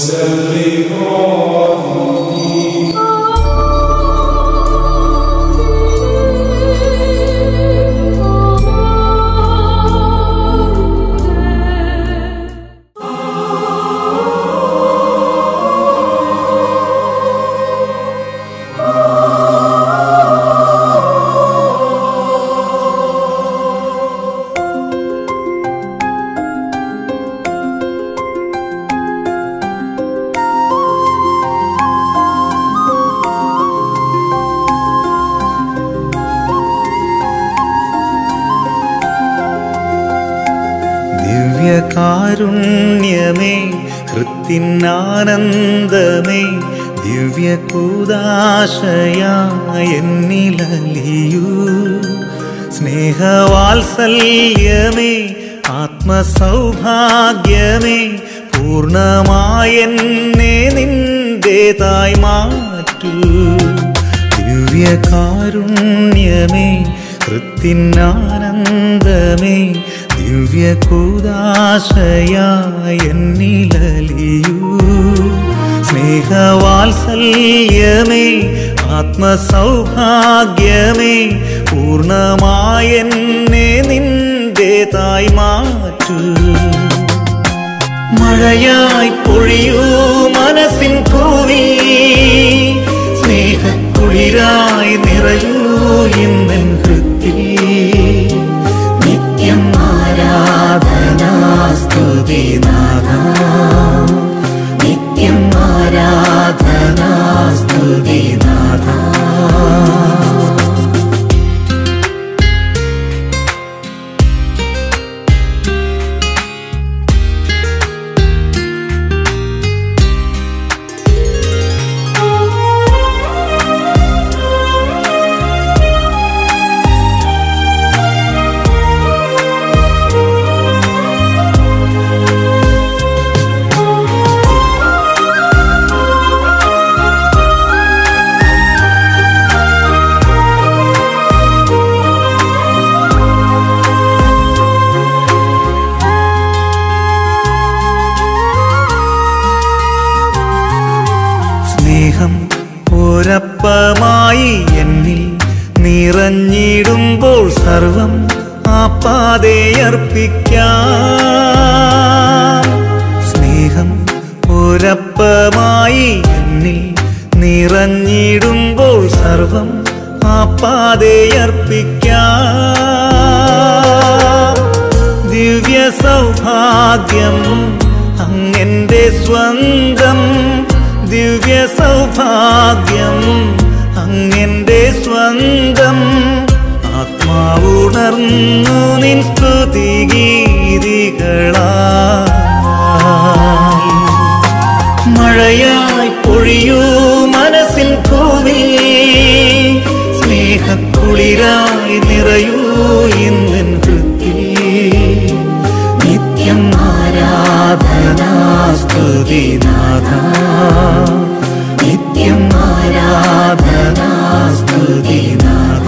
ദിവ്യകാരുണ്യമേ ഹൃത്തിനാനന്ദമേ ദിവ്യകൂദാശയായെന്നിലലിയൂ സ്നേഹവാത്സല്യമേ ആത്മസൗഭാഗ്യമേ പൂർണ്ണമായെന്നെ നിന്റേതായി മാറ്റൂ ദിവ്യകാരുണ്യമേ ഹൃത്തിനാനന്ദമേ ദിവ്യകൂദാശയായെന്നിലലിയൂ സ്നേഹവാത്സല്യമേ ആത്മസൗഭാഗ്യമേ പൂർണ്ണമായെന്നെ നിന്റേതായി മാറ്റൂ മഴയായി പൊഴിയൂ മനസ്സിൻ പൂവി സ്നേഹക്കുളിരായി നിറയൂ ഇന്നൻ ഹൃത്തിൽ നിത്യം ആരാധനാ സ്തുതി നാഥ നിത്യം ആരാധനാ സ്തുതി നാഥ സ്നേഹം ഒരപ്പമായി എന്നിൽ നിറഞ്ഞിടുമ്പോൾ സർവം ആ പാതയർപ്പിക്കാം സ്നേഹം ഒരപ്പമായി എന്നിൽ നിറഞ്ഞിടുമ്പോൾ സർവം ആ പാതയർപ്പിക്കാം ദിവ്യ സൗഭാഗ്യം അങ്ങെന്റെ സ്വന്തം ദിവ്യ സൗഭാഗ്യം അങ്ങെന്റെ സ്വന്തം ആത്മാവുണർന്നു നിൻ സ്തുതി ഗീതികളായി മഴയായി പൊഴിയൂ മനസ്സിൻ ഭൂമി സ്നേഹക്കുളിരായി നിറയൂ ഇന്നൻ ഹൃത്തിൽ നിത്യം ആരാധനാ സ്തുതി നാഥ നിത്യം ആരാധനാ സ്തുതി നാഥ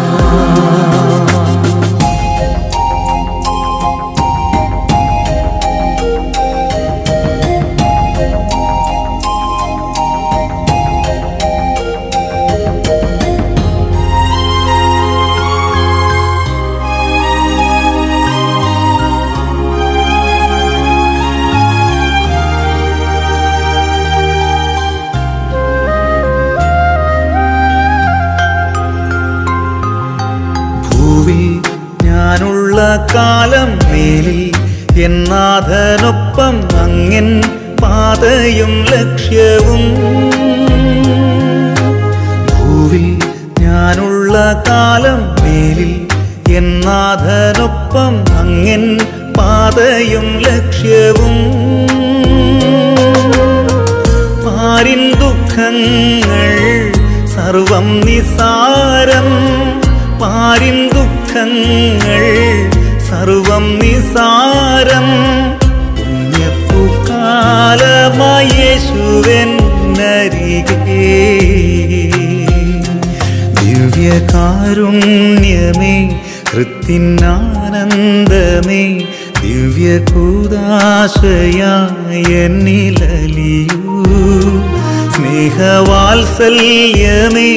ഭൂവിൽ ഞാനുള്ള കാലം മേലിൽ എന്നാഥനൊപ്പം അങ്ങൻ പാതയും ലക്ഷ്യവും ഭൂവിൽ ഞാനുള്ള കാലം മേലിൽ എന്നാഥനൊപ്പം അങ്ങൻ പാതയും ലക്ഷ്യവും പാരിൻ ദുഃഖങ്ങൾ സർവം നിസാരം പാരിൻ ദുഃഖങ്ങൾ സർവം നിസാരം പുണ്യപ്പൂക്കാലമായ യേശുവൻ നരികേ ദിവ്യകാരുണ്യമേ ഹൃത്തിനാനന്ദമേ ദിവ്യ ദിവ്യകൂദാശയായ എന്നിലലിയൂ സ്നേഹവാത്സല്യമേ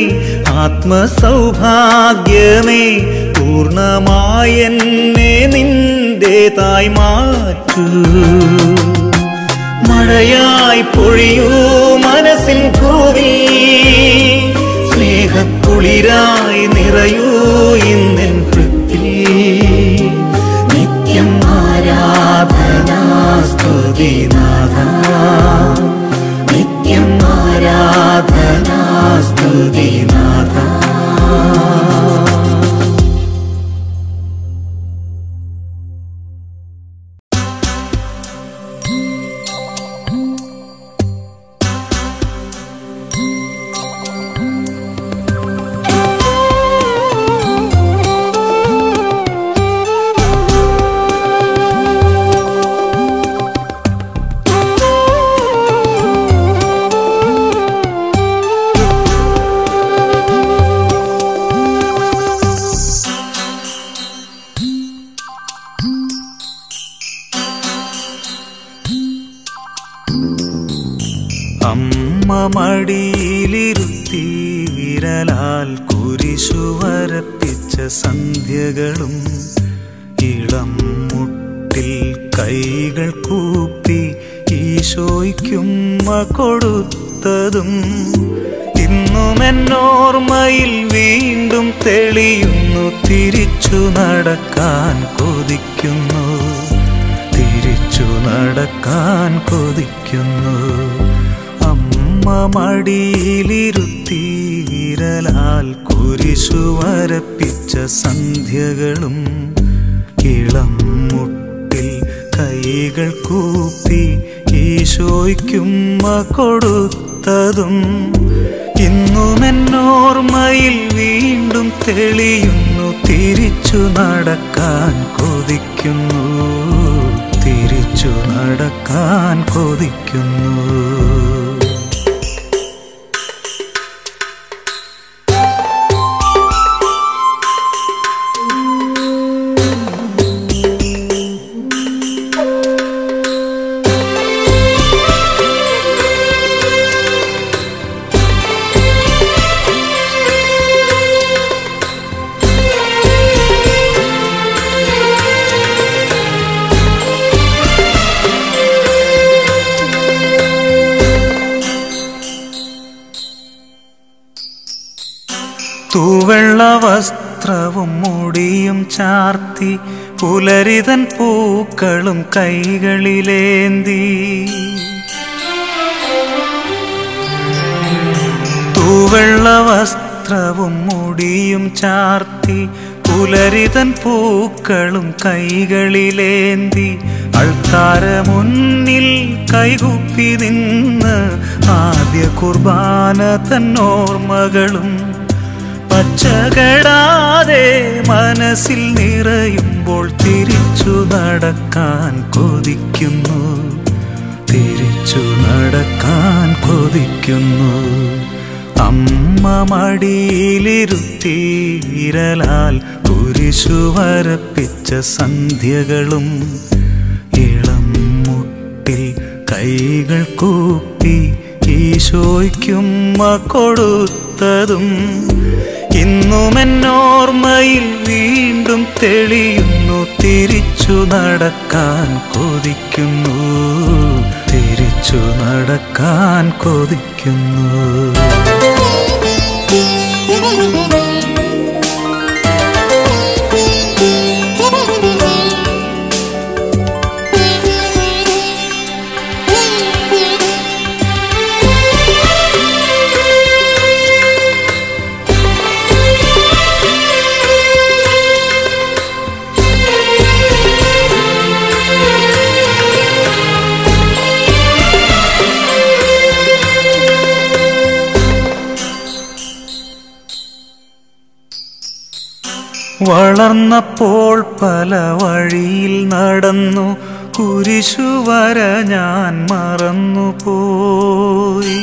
ആത്മസൗഭാഗ്യമേ പൂർണ്ണമായി എന്നെ നിന്റേതായി മാറ്റൂ മഴയായി പൊഴിയൂ മനസ്സിൻ ഭൂവി സ്നേഹക്കുളിരായി നിറയൂ ഇന്നെൻ വൃത്തി നിത്യം ആരാധനാ സ്തുതിനാഥ നിത്യം ആരാധനാ സ്തുതിനാഥ അമ്മ മടിയിലിരുത്തി വിരലാൽ കുരിശു വരപ്പിച്ച സന്ധ്യകളും ഇളം മുട്ടിൽ കൈകൾ കൂപ്പി ഈശോയ്ക്കുമ്മ കൊടുത്തതും ഇന്നും എന്നോർമ്മയിൽ വീണ്ടും തെളിയുന്നു തിരിച്ചു നടക്കാൻ കൊതിക്കുന്നു തിരിച്ചു നടക്കാൻ കൊതിക്കുന്നു അമ്മ മടിയിലിരുത്തി വിരലാൽ കുരിശു വരപ്പിച്ച സന്ധ്യകളും ഇളം മുട്ടിൽ കൈകൾ കൂപ്പി ഈശോയ്ക്കുമ്മ കൊടുത്തതും ഇന്നും എന്നോർമ്മയിൽ വീണ്ടും തെളിയുന്നു തിരിച്ചു നടക്കാൻ കൊതിക്കുന്നു തിരിച്ചു നടക്കാൻ കൊതിക്കുന്നു തൂവെള്ള വസ്ത്രവും മുടിയും ചാർത്തി പുലരിതൻ പൂക്കളും കൈകളിലേന്തി തൂവെള്ള വസ്ത്രവും മുടിയും ചാർത്തി പുലരിതൻ പൂക്കളും കൈകളിലേന്തി അൾത്താര മുന്നിൽ കൈകുപ്പി നിന്ന് ആദ്യ കുർബാന തന്നോർമ്മകളും പച്ചകടാതെ മനസ്സിൽ നിറയുമ്പോൾ തിരിച്ചു നടക്കാൻ കൊതിക്കുന്നു തിരിച്ചു നടക്കാൻ കൊതിക്കുന്നു അമ്മ മടിയിലിരുത്തി വിരലാൽ കുരിശു വരപ്പിച്ച സന്ധ്യകളും ഇളം മുട്ടിൽ കൈകൾ കൂപ്പി ഈശോയ്ക്കുമ്മ കൊടുത്തതും ഇന്നും എന്നോർമ്മയിൽ വീണ്ടും തെളിയുന്നു തിരിച്ചു നടക്കാൻ കൊതിക്കുന്നു തിരിച്ചു നടക്കാൻ കൊതിക്കുന്നു വളർന്നപ്പോൾ പല വഴിയിൽ നടന്നു കുരിശു വര ഞാൻ മറന്നുപോയി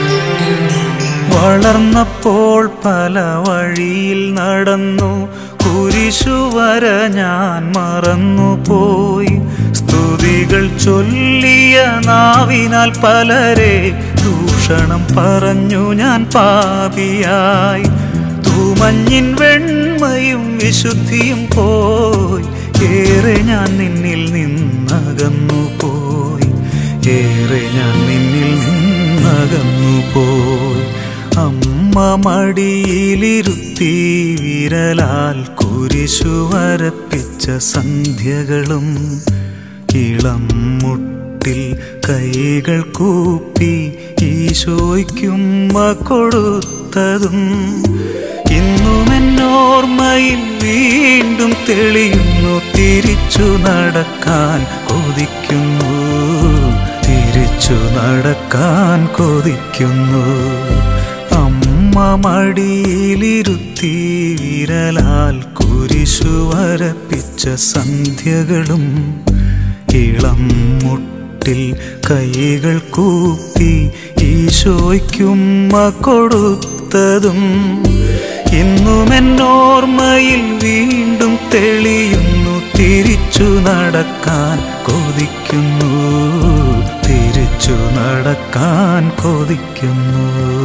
വളർന്നപ്പോൾ പല വഴിയിൽ നടന്നു കുരിശുവര ഞാൻ മറന്നുപോയി സ്തുതികൾ ചൊല്ലിയ നാവിനാൽ പലരെ ദൂഷണം പറഞ്ഞു ഞാൻ പാപിയായി തൂമഞ്ഞിൻ വെണ്മയും വിശുദ്ധിയും പോയി ഏറെ ഞാൻ നിന്നിൽ നിന്നകന്നു പോയി ഏറെ ഞാൻ നിന്നിൽ നിന്നകന്നു പോയി അമ്മ മടിയിലിരുത്തി വിരലാൽ കുരിശു വരപ്പിച്ച സന്ധ്യകളും ഇളം മുട്ടിൽ കൈകൾ കൂപ്പി ഈശോയ്ക്കുമ്മ കൊടുത്തതും ഇന്നും എന്നോർമ്മയിൽ വീണ്ടും തെളിയുന്നു തിരിച്ചു നടക്കാൻ കൊതിക്കുന്നു തിരിച്ചു നടക്കാൻ കൊതിക്കുന്നു അമ്മ മടിയിലിരുത്തി വിരലാൽ കുരിശു വരപ്പിച്ച സന്ധ്യകളും ഇളം മുട്ടിൽ കൈകൾ കൂപ്പി ഈശോയ്ക്കുമ്മ കൊടുത്തതും ഇന്നും എന്നോർമ്മയിൽ വീണ്ടും തെളിയുന്നു തിരിച്ചു നടക്കാൻ കൊതിക്കുന്നു തിരിച്ചു നടക്കാൻ കൊതിക്കുന്നു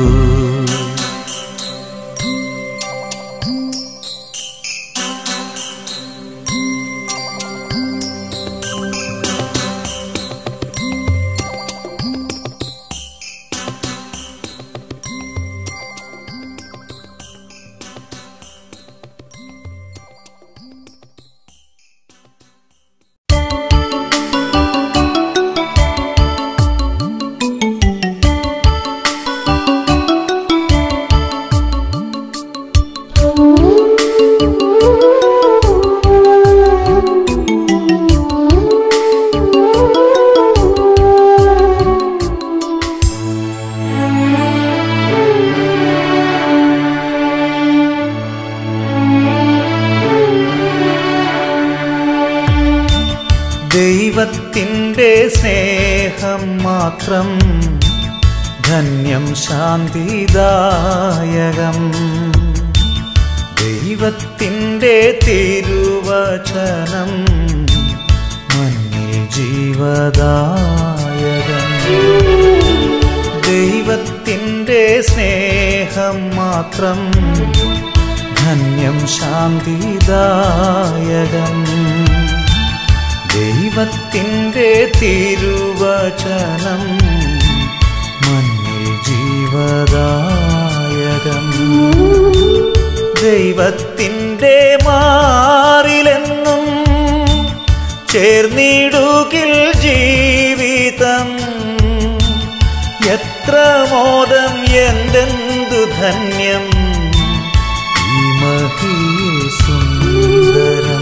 ദൈവത്തിൻ്റെ സ്നേഹം മാത്രം ധന്യം ശാന്തിദായകം ദൈവത്തിൻ്റെ തിരുവചനം മഞ്ഞിൽ ജീവദായകം ദൈവത്തിൻ്റെ സ്നേഹം മാത്രം ധന്യം ശാന്തിദായകം ദൈവത്തിൻ്റെ തിരുവചനം മഞ്ഞിൽ ജീവദായകം ദൈവത്തിൻ്റെ മാറിലെന്നും ചേർന്നിടുകിൽ ജീവിതം എത്ര മോദം എന്തെന്തു ധന്യം ഈ മഹിയിൽ സുന്ദരം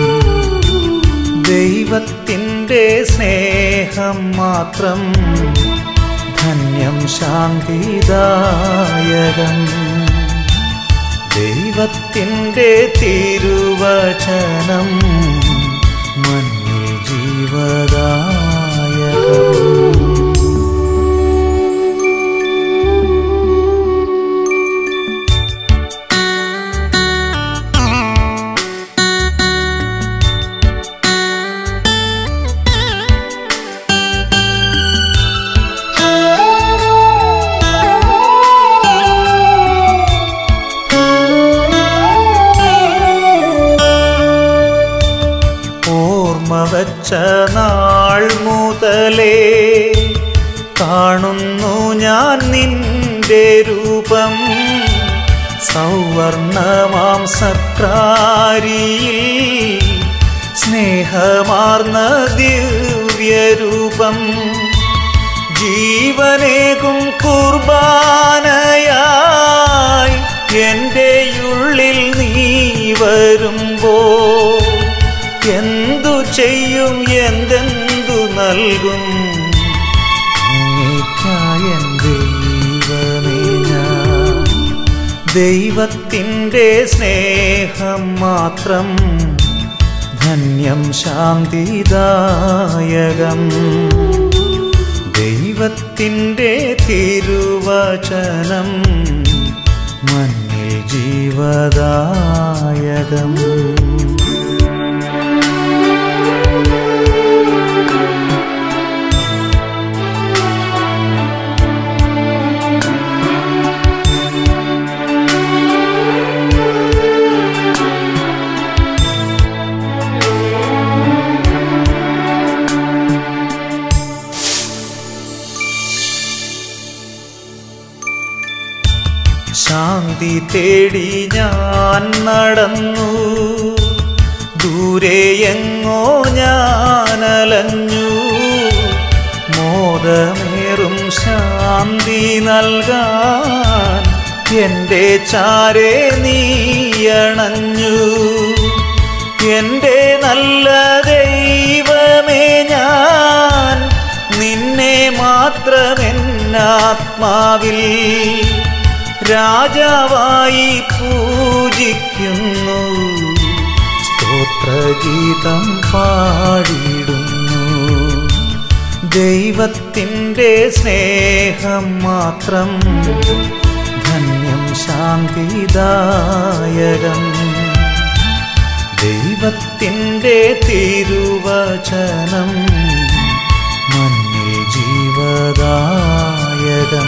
ദൈവത്തിൻ്റെ സ്നേഹം മാത്രം ധന്യം ശാന്തിദായകം ദൈവത്തിൻ്റെ തിരുവചനം മഞ്ഞിൽ ജീവദായകം ഓർമ്മ വച്ച നാൾ മുതലേ കാണുന്നു ഞാൻ നിന്റെ രൂപം സൗവർണമാം സക്രാരിയിൽ സ്നേഹമാർന്ന ദിവ്യരൂപം ജീവനേകും കുർബാനയായി എൻ്റെ ഉള്ളിൽ നീ വരുമ്പോ എന്തു ചെയ്യും എന്തെന്തു നൽകും അങ്ങേയ്ക്കായൻ ദൈവമേ ഞാൻ ദൈവത്തിൻ്റെ സ്നേഹം മാത്രം ധന്യം ശാന്തിദായകം ദൈവത്തിൻ്റെ തിരുവചനം മഞ്ഞിൽ ജീവദായകം ശാന്തി തേടി ഞാൻ നടന്നു ദൂരെ എങ്ങോ ഞാനലഞ്ഞു മോദമേറും ശാന്തി നൽകാൻ എൻ്റെ ചാരെ നീയണഞ്ഞു എൻ്റെ നല്ല ദൈവമേ ഞാൻ നിന്നെ മാത്രമെന്നാത്മാവിൽ രാജാവായി പൂജിക്കുന്നു സ്തോത്രഗീതം പാടിടുന്നു ദൈവത്തിൻ്റെ സ്നേഹം മാത്രം ധന്യം ശാന്തിദായകം ദൈവത്തിൻ്റെ തിരുവചനം മണ്ണിൽ ജീവദായകം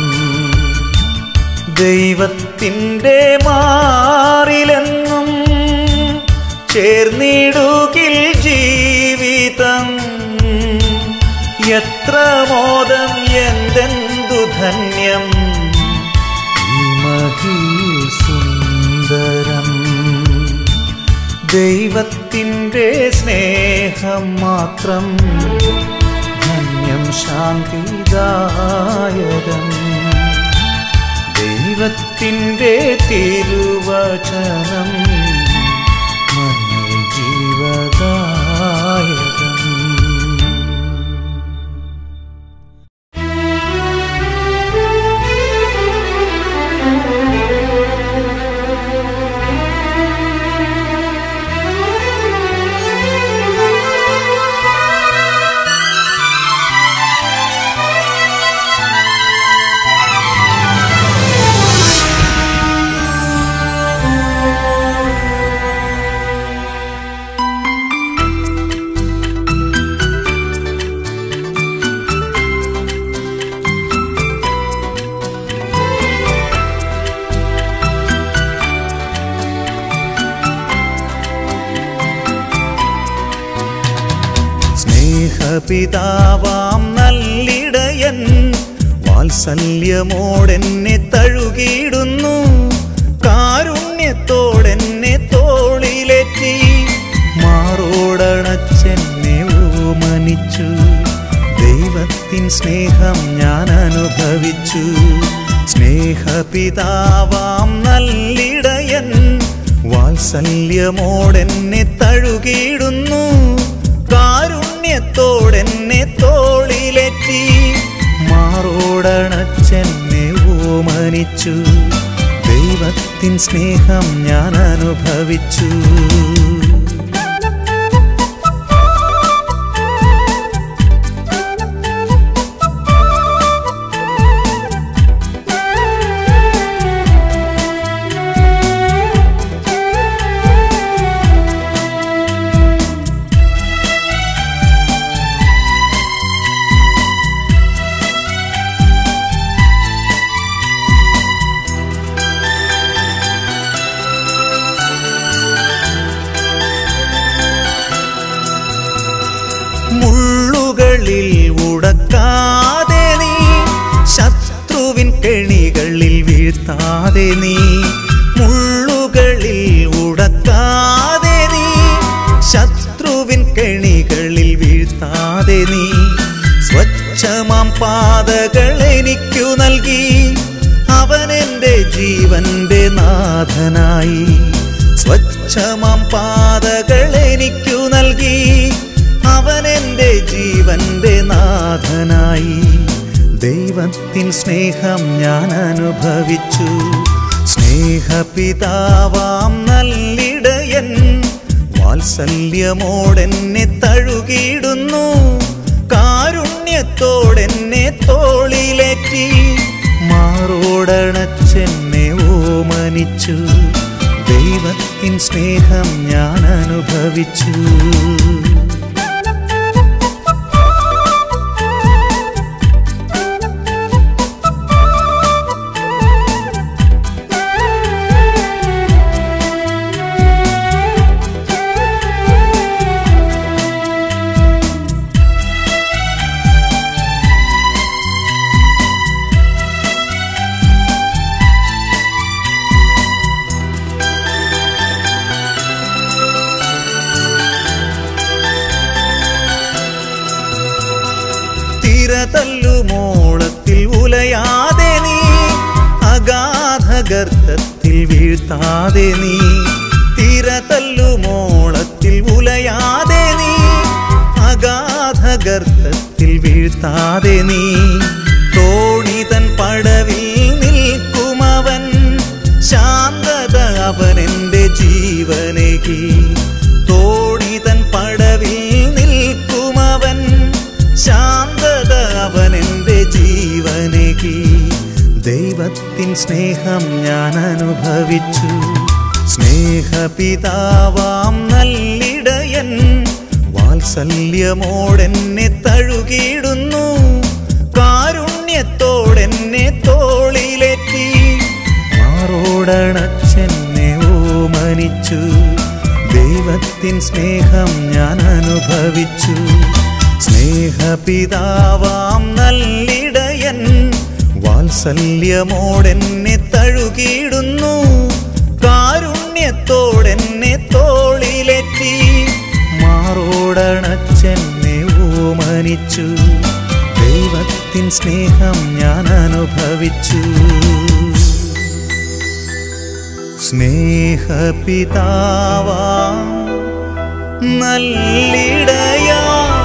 ദൈവത്തിൻ്റെ മാറിലെന്നും ചേർന്നിടുകിൽ ജീവിതം എത്ര മോദം എന്തെന്തു ധന്യം ഈ മഹിൽ സുന്ദരം ദൈവത്തിൻ്റെ സ്നേഹം മാത്രം ധന്യം ശാന്തിദായകം ദൈവത്തിൻ്റെ തിരുവചനം മണ്ണിൽ ജീവദായകം സ്നേഹപിതാവാം നല്ലിടയൻ വാത്സല്യമോടെന്നെ തഴുകിയിടുന്നു കാരുണ്യത്തോടെന്നെ തോളിലെത്തി മാറോടണച്ചെന്നെ ഓമനിച്ചു ദൈവത്തിൻ സ്നേഹം ഞാൻ അനുഭവിച്ചു സ്നേഹപിതാവാം നല്ലിടയൻ വാത്സല്യമോടെന്നെ തഴുകിയിടുന്നു കാരുണ്യത്തോടെന്നെ തോളിലെത്തി മാറോടണച്ചെന്നെ ഓമനിച്ചു ദൈവത്തിൻ സ്നേഹം ഞാൻ അനുഭവിച്ചു മുള്ളുകളിൽ ഉടക്കാതെ നീ ശത്രുവിൻ കെണികളിൽ വീഴ്ത്താതെ നീ മുള്ളുകളിൽ ഉടക്കാതെ നീ ശത്രുവിൻ കെണികളിൽ വീഴ്ത്താതെ നീ സ്വച്ഛമാം പാതകൾ എനിക്കു നൽകി അവൻ എൻ്റെ ജീവന്റെ നാഥനായി സ്വച്ഛമാം പാതകൾ എനിക്കു നൽകി അവൻ എൻ്റെ ജീവന്റെ നാഥനായി ദൈവത്തിൻ സ്നേഹം ഞാൻ അനുഭവിച്ചു സ്നേഹപിതാവാം നല്ലിടയൻ വാത്സല്യമോടെന്നെ തഴുകിയിടുന്നു കാരുണ്യത്തോടെന്നെ തോളിലേറ്റി മാറോടണച്ചെന്നെ മാറോടണച്ചെന്നെ ഓമനിച്ചു ദൈവത്തിൻ സ്നേഹം ഞാൻ അനുഭവിച്ചു തിരതല്ലുമോളത്തിൽ ഉലയാതെ നീ അഗാധഗർത്തത്തിൽ വീഴ്ത്താതെ നീ തിരതല്ലുമോളത്തിൽ ഉലയാതെ നീ അഗാധഗർത്തത്തിൽ വീഴ്ത്താതെ നീ തോണിതൻ പടവിൽ നിൽക്കുമവൻ ശാന്തത അവൻ എൻ്റെ ജീവനകി തോണിതൻ പടവിൽ നിൽക്കുമവൻ ശാന്തത അവൻ എൻ്റെ ജീവനകി ദൈവത്തിൻ സ്നേഹം ഞാൻ അനുഭവിച്ചു സ്നേഹപിതാവാം നല്ലിടയൻ വാത്സല്യമോടെന്നെ തഴുകിയിടുന്നു കാരുണ്യത്തോടെന്നെ തോളിലെത്തി മാറോടണച്ചെന്നെ ഓമനിച്ചു ദൈവത്തിൻ സ്നേഹം ഞാൻ അനുഭവിച്ചു സ്നേഹപിതാവാം നല്ലിടയൻ വാത്സല്യമോടെന്നെ തഴുകിയിടുന്നു കാരുണ്യത്തോടെന്നെ തോളിലെത്തി മാറോടണച്ചെന്നെ ഓമനിച്ചു ദൈവത്തിൻ സ്നേഹം ഞാൻ അനുഭവിച്ചു സ്നേഹപിതാവാ നല്ലിടയാ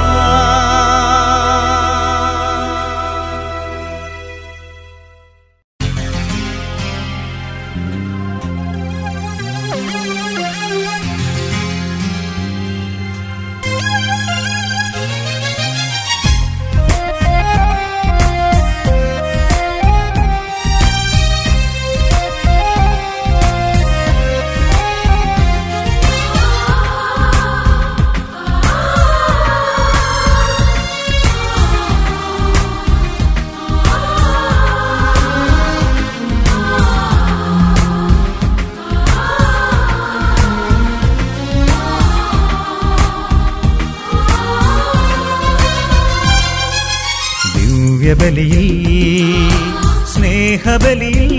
ദിവ്യബലിയിൽ സ്നേഹബലിയിൽ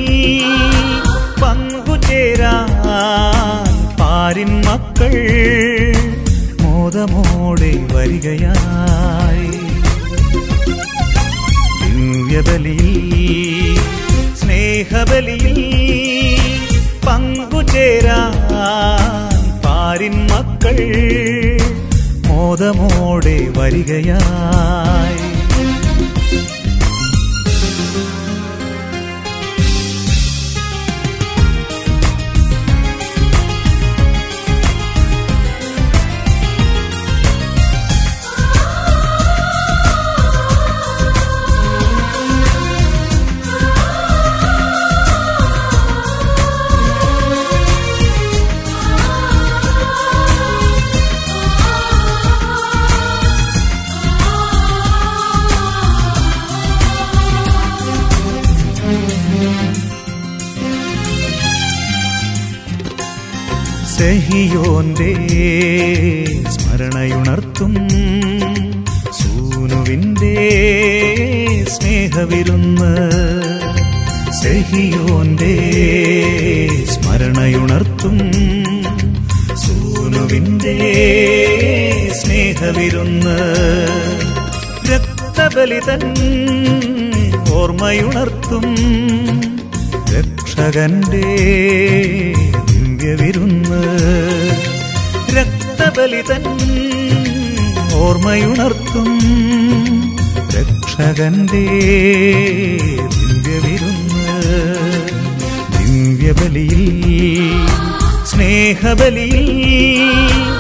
പങ്കുചേരാൻ പാരിൻ മക്കൾ മോദമോടെ വരികയായി ദിവ്യബലിയിൽ സ്നേഹബലിയിൽ പങ്കുചേരാൻ പാരിൻ മക്കൾ മോദമോടെ വരികയായി സെഹിയോന്റെ സ്മരണയുണർത്തും സൂനുവിൻ്റെ സ്നേഹവിരുന്ന് സെഹിയോന്റെ സ്മരണയുണർത്തും സൂനുവിൻ്റെ സ്നേഹവിരുന്ന് രക്തബലിതൻ ഓർമ്മയുണർത്തും രക്ഷകന്റെ ദിവ്യവിരുന്ന് രക്തബലിതൻ ഓർമ്മയുണർത്തും രക്ഷകന്റെ ദിവ്യവിരുന്ന് ദിവ്യബലിയിൽ സ്നേഹബലിയിൽ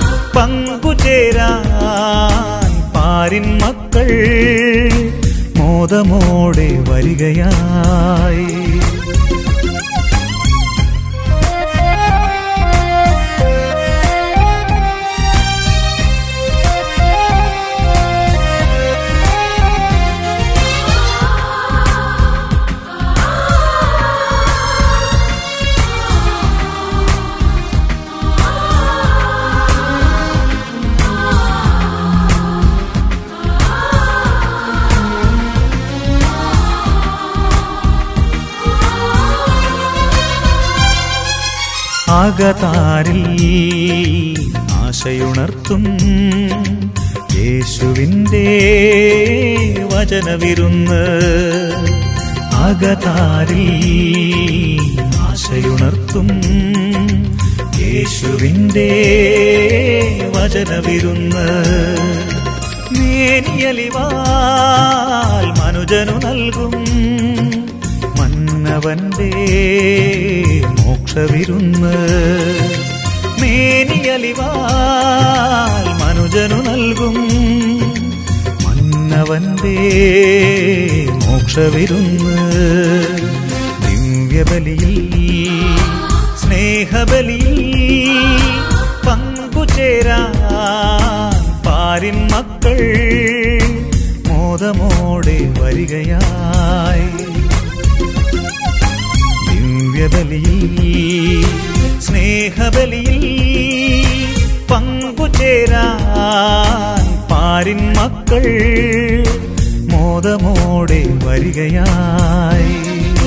പങ്കുചേരാൻ പാരിൻ മക്കൾ മോദമോടെ വരികയായി ആകതാരിൽ ആശയുണർത്തും യേശുവിൻ്റെ വചനവിരുന്ന് ആകതാരിൽ ആശയുണർത്തും യേശുവിൻ്റെ വചനവിരുന്ന് മേനിയലിവാൽ മനുജനു നൽകും മന്നവന്റെ മോക്ഷവിരുന്ന് മേനിയലിവാൽ മനുജനു നൽകും മന്നവന്റെ മോക്ഷവിരുന്ന് ദിവ്യബലിയിൽ സ്നേഹബലിയിൽ പങ്കുചേരാൻ പാരിൻ മക്കൾ മോദമോടെ വരികയായി ദിവ്യബലിയിൽ സ്നേഹബലിയിൽ പങ്കുചേരാൻ പാരിൻ മക്കൾ മോദമോടെ വരികയായി